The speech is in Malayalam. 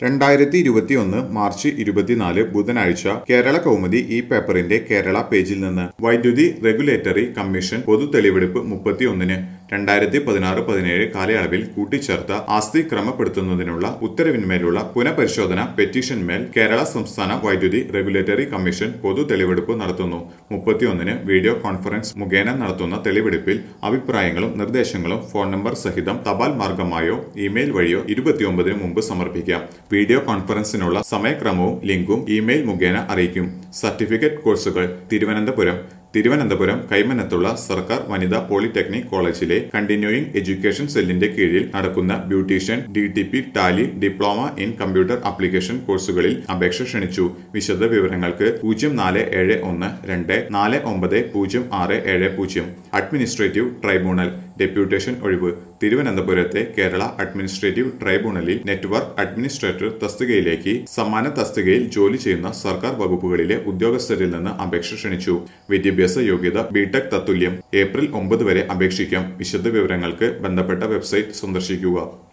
രണ്ടായിരത്തി ഇരുപത്തിയൊന്ന് മാർച്ച് ഇരുപത്തിനാല് ബുധനാഴ്ച കേരള കൗമുദി ഈ പേപ്പറിന്റെ കേരള പേജിൽ നിന്ന് വൈദ്യുതി റെഗുലേറ്ററി കമ്മീഷൻ പൊതു തെളിവെടുപ്പ് മുപ്പത്തിയൊന്നിന് രണ്ടായിരത്തി പതിനാറ് പതിനേഴ് കാലയളവിൽ കൂട്ടിച്ചേർത്ത ആസ്തി ക്രമപ്പെടുത്തുന്നതിനുള്ള ഉത്തരവിന്മേലുള്ള പുനഃപരിശോധന പെറ്റീഷന്മേൽ കേരള സംസ്ഥാന വൈദ്യുതി റെഗുലേറ്ററി കമ്മീഷൻ പൊതു തെളിവെടുപ്പ് നടത്തുന്നു മുപ്പത്തിയൊന്നിന് വീഡിയോ കോൺഫറൻസ് മുഖേന നടത്തുന്ന തെളിവെടുപ്പിൽ അഭിപ്രായങ്ങളും നിർദ്ദേശങ്ങളും ഫോൺ നമ്പർ സഹിതം തപാൽ മാർഗമായോ ഇമെയിൽ വഴിയോ ഇരുപത്തിയൊമ്പതിന് മുമ്പ് സമർപ്പിക്കാം വീഡിയോ കോൺഫറൻസിനുള്ള സമയക്രമവും ലിങ്കും ഇമെയിൽ മുഖേന അറിയിക്കും സർട്ടിഫിക്കറ്റ് കോഴ്സുകൾ തിരുവനന്തപുരം തിരുവനന്തപുരം കൈമനത്തുള്ള സർക്കാർ വനിതാ പോളിടെക്നിക് കോളേജിലെ കണ്ടിന്യൂയിങ് എഡ്യൂക്കേഷൻ സെല്ലിന്റെ കീഴിൽ നടക്കുന്ന beautician D T P tally diploma in computer application കോഴ്സുകളിൽ അപേക്ഷ ക്ഷണിച്ചു വിശദ വിവരങ്ങൾക്ക് പൂജ്യം നാല് ഏഴ് ഒന്ന് രണ്ട് നാല് ഒമ്പത് പൂജ്യം ആറ് ഏഴ് പൂജ്യം അഡ്മിനിസ്ട്രേറ്റീവ് ട്രൈബ്യൂണൽ ഡെപ്യൂട്ടേഷൻ ഒഴിവ് തിരുവനന്തപുരത്തെ കേരള അഡ്മിനിസ്ട്രേറ്റീവ് ട്രൈബ്യൂണലിൽ നെറ്റ്വർക്ക് അഡ്മിനിസ്ട്രേറ്റർ തസ്തികയിലേക്ക് സമാന തസ്തികയിൽ ജോലി ചെയ്യുന്ന സർക്കാർ വകുപ്പുകളിലെ ഉദ്യോഗസ്ഥരിൽ നിന്ന് അപേക്ഷ ക്ഷണിച്ചു വിദ്യാഭ്യാസ യോഗ്യത ബിടെക് തത്തുല്യം ഏപ്രിൽ ഒമ്പത് വരെ അപേക്ഷിക്കാം വിശദ വിവരങ്ങൾക്ക് ബന്ധപ്പെട്ട വെബ്സൈറ്റ് സന്ദർശിക്കുക